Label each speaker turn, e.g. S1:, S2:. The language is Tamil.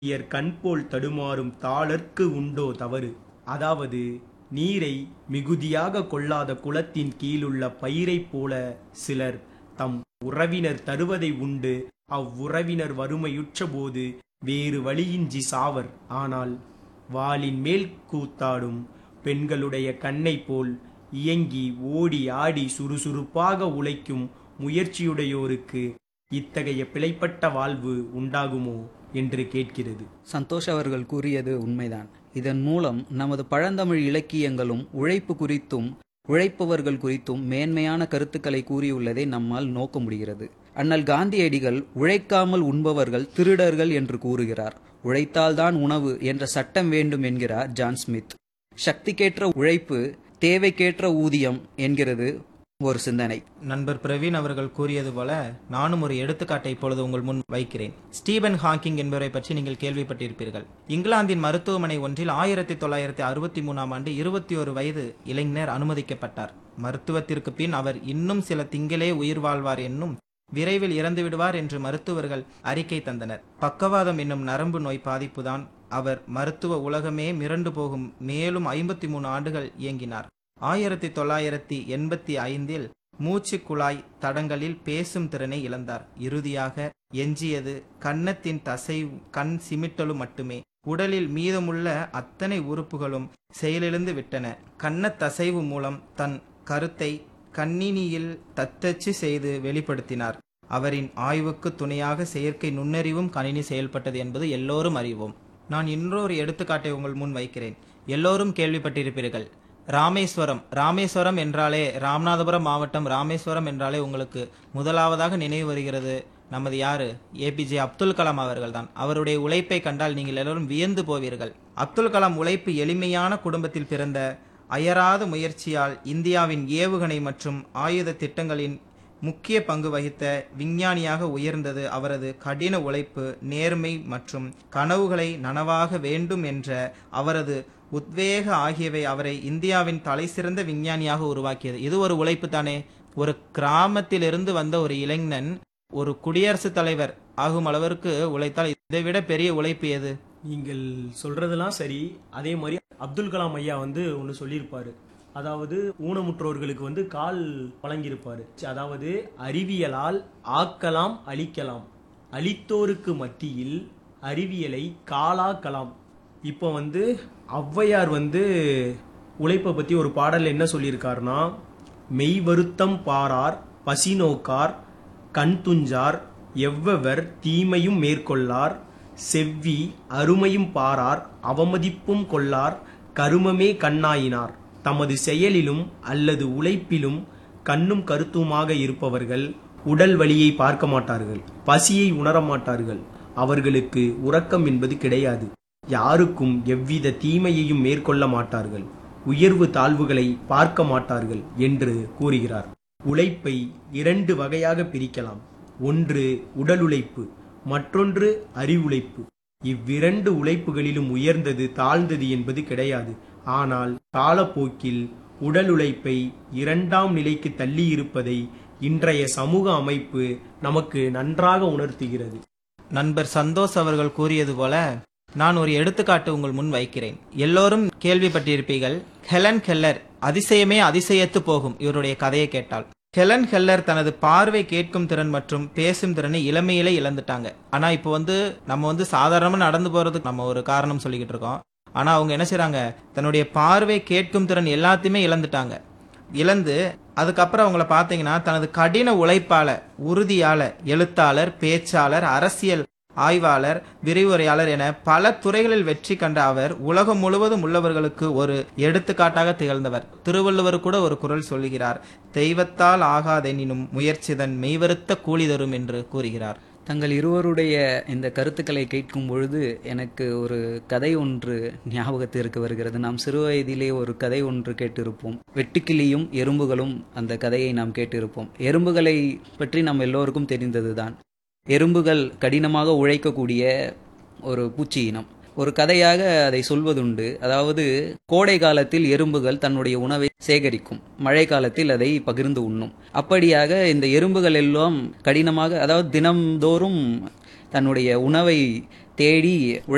S1: இயற் கண்போல் தடுமாறும் தாளர்க்கு உண்டோ தவறு அதாவது நீரை மிகுதியாக கொள்ளாத குளத்தின் கீழுள்ள பயிரைப் போல சிலர் தம் உறவினர் தருவதை உண்டு அவ்வுறவினர் வறுமையுற்றபோது வேறு வழியின்றி சாவர் ஆனால் வாளின் மேல் கூத்தாடும் பெண்களுடைய கண்ணைப் போல் இயங்கி ஓடி ஆடி சுறுசுறுப்பாக உழைக்கும் முயற்சியுடையோருக்கு இத்தகைய பிழைப்பட்ட வாழ்வு உண்டாகுமோ என்று கேட்கிறது
S2: சந்தோஷ் அவர்கள் கூறியது உண்மைதான் இதன் மூலம் நமது பழந்தமிழ் இலக்கியங்களும் உழைப்பு குறித்தும் உழைப்பவர்கள் குறித்தும் மேன்மையான கருத்துக்களை கூறியுள்ளதை நம்மால் நோக்க முடிகிறது அண்ணல் காந்தியடிகள் உழைக்காமல் உண்பவர்கள் திருடர்கள் என்று கூறுகிறார் உழைத்தால்தான் உணவு என்ற சட்டம் வேண்டும் என்கிறார் ஜான் ஸ்மித் சக்திக்கேற்ற உழைப்பு தேவைக்கேற்ற ஊதியம் என்கிறது ஒரு சிந்தனை
S3: நண்பர் பிரவீன் அவர்கள் கூறியது போல நானும் ஒரு எடுத்துக்காட்டை இப்பொழுது உங்கள் முன் வைக்கிறேன் ஸ்டீபன் ஹாக்கிங் என்பவரை பற்றி நீங்கள் கேள்விப்பட்டிருப்பீர்கள் இங்கிலாந்தின் மருத்துவமனை ஒன்றில் ஆயிரத்தி தொள்ளாயிரத்தி அறுபத்தி மூணாம் ஆண்டு இருபத்தி ஒரு வயது இளைஞர் அனுமதிக்கப்பட்டார் மருத்துவத்திற்கு பின் அவர் இன்னும் சில திங்களே உயிர் வாழ்வார் என்னும் விரைவில் இறந்து விடுவார் என்று மருத்துவர்கள் அறிக்கை தந்தனர் பக்கவாதம் என்னும் நரம்பு நோய் பாதிப்புதான் அவர் மருத்துவ உலகமே மிரண்டு போகும் மேலும் ஐம்பத்தி மூணு ஆண்டுகள் இயங்கினார் ஆயிரத்தி தொள்ளாயிரத்தி எண்பத்தி ஐந்தில் மூச்சு குழாய் தடங்களில் பேசும் திறனை இழந்தார் இறுதியாக எஞ்சியது கன்னத்தின் தசை கண் சிமிட்டலும் மட்டுமே உடலில் மீதமுள்ள அத்தனை உறுப்புகளும் செயலிழந்து விட்டன கன்னத் தசைவு மூலம் தன் கருத்தை கண்ணினியில் தத்தச்சு செய்து வெளிப்படுத்தினார் அவரின் ஆய்வுக்கு துணையாக செயற்கை நுண்ணறிவும் கணினி செயல்பட்டது என்பது எல்லோரும் அறிவோம் நான் இன்னொரு எடுத்துக்காட்டை உங்கள் முன் வைக்கிறேன் எல்லோரும் கேள்விப்பட்டிருப்பீர்கள் ராமேஸ்வரம் ராமேஸ்வரம் என்றாலே ராமநாதபுரம் மாவட்டம் ராமேஸ்வரம் என்றாலே உங்களுக்கு முதலாவதாக நினைவு வருகிறது நமது யாரு ஏபிஜே அப்துல் கலாம் அவர்கள் தான் அவருடைய உழைப்பை கண்டால் நீங்கள் எல்லோரும் வியந்து போவீர்கள் அப்துல் கலாம் உழைப்பு எளிமையான குடும்பத்தில் பிறந்த அயராத முயற்சியால் இந்தியாவின் ஏவுகணை மற்றும் ஆயுத திட்டங்களின் முக்கிய பங்கு வகித்த விஞ்ஞானியாக உயர்ந்தது அவரது கடின உழைப்பு நேர்மை மற்றும் கனவுகளை நனவாக வேண்டும் என்ற அவரது உத்வேக ஆகியவை அவரை இந்தியாவின் தலைசிறந்த விஞ்ஞானியாக உருவாக்கியது இது ஒரு உழைப்பு தானே ஒரு கிராமத்திலிருந்து வந்த ஒரு இளைஞன் ஒரு குடியரசுத் தலைவர் ஆகும் அளவிற்கு உழைத்தால் இதைவிட பெரிய உழைப்பு எது
S1: நீங்கள் சொல்றதெல்லாம் சரி அதே மாதிரி அப்துல் கலாம் ஐயா வந்து ஒன்று சொல்லியிருப்பாரு அதாவது ஊனமுற்றோர்களுக்கு வந்து கால் வழங்கியிருப்பாரு அதாவது அறிவியலால் ஆக்கலாம் அழிக்கலாம் அழித்தோருக்கு மத்தியில் அறிவியலை காலாக்கலாம் இப்போ வந்து ஔவையார் வந்து உழைப்பை பற்றி ஒரு பாடல் என்ன சொல்லியிருக்காருன்னா மெய் வருத்தம் பாரார் பசி நோக்கார் கண் துஞ்சார் எவ்வவர் தீமையும் மேற்கொள்ளார் செவ்வி அருமையும் பாரார் அவமதிப்பும் கொள்ளார் கருமமே கண்ணாயினார் தமது செயலிலும் அல்லது உழைப்பிலும் கண்ணும் கருத்துமாக இருப்பவர்கள் உடல் வலியை பார்க்க மாட்டார்கள் பசியை உணர மாட்டார்கள் அவர்களுக்கு உறக்கம் என்பது கிடையாது யாருக்கும் எவ்வித தீமையையும் மேற்கொள்ள மாட்டார்கள் உயர்வு தாழ்வுகளை பார்க்க மாட்டார்கள் என்று கூறுகிறார் உழைப்பை இரண்டு வகையாக பிரிக்கலாம் ஒன்று உடல் உழைப்பு மற்றொன்று அறிவுழைப்பு இவ்விரண்டு உழைப்புகளிலும் உயர்ந்தது தாழ்ந்தது என்பது கிடையாது ஆனால் காலப்போக்கில் உடல் உழைப்பை இரண்டாம் நிலைக்கு தள்ளி இருப்பதை இன்றைய சமூக அமைப்பு நமக்கு நன்றாக உணர்த்துகிறது
S3: நண்பர் சந்தோஷ் அவர்கள் கூறியது போல நான் ஒரு எடுத்துக்காட்டு உங்கள் முன் வைக்கிறேன் எல்லோரும் கேள்விப்பட்டிருப்பீர்கள் ஹெலன் கெல்லர் அதிசயமே அதிசயத்து போகும் இவருடைய கதையை கேட்டால் ஹெலன் ஹெல்லர் தனது பார்வை கேட்கும் திறன் மற்றும் பேசும் திறனை இளமையிலே இழந்துட்டாங்க ஆனா இப்போ வந்து நம்ம வந்து சாதாரணமா நடந்து போறதுக்கு நம்ம ஒரு காரணம் சொல்லிக்கிட்டு இருக்கோம் ஆனா அவங்க என்ன செய்றாங்க தன்னுடைய பார்வை கேட்கும் திறன் எல்லாத்தையுமே இழந்துட்டாங்க இழந்து அதுக்கப்புறம் அவங்கள பார்த்தீங்கன்னா தனது கடின உழைப்பால உறுதியால எழுத்தாளர் பேச்சாளர் அரசியல் ஆய்வாளர் விரிவுரையாளர் என பல துறைகளில் வெற்றி கண்ட அவர் உலகம் முழுவதும் உள்ளவர்களுக்கு ஒரு எடுத்துக்காட்டாக திகழ்ந்தவர் திருவள்ளுவர் கூட ஒரு குரல் சொல்லுகிறார் தெய்வத்தால் ஆகாதெனினும் முயற்சிதன் மெய்வருத்த கூலி தரும் என்று கூறுகிறார்
S2: தங்கள் இருவருடைய இந்த கருத்துக்களை கேட்கும் பொழுது எனக்கு ஒரு கதை ஒன்று ஞாபகத்திற்கு வருகிறது நாம் சிறு வயதிலே ஒரு கதை ஒன்று கேட்டிருப்போம் வெட்டுக்கிளியும் எறும்புகளும் அந்த கதையை நாம் கேட்டிருப்போம் எறும்புகளை பற்றி நம் எல்லோருக்கும் தெரிந்ததுதான் எறும்புகள் கடினமாக உழைக்கக்கூடிய ஒரு பூச்சி இனம் ஒரு கதையாக அதை சொல்வதுண்டு அதாவது கோடை காலத்தில் எறும்புகள் தன்னுடைய உணவை சேகரிக்கும் மழை காலத்தில் அதை பகிர்ந்து உண்ணும் அப்படியாக இந்த எறும்புகள் எல்லாம் கடினமாக அதாவது தினம்தோறும் தன்னுடைய உணவை தேடி உழை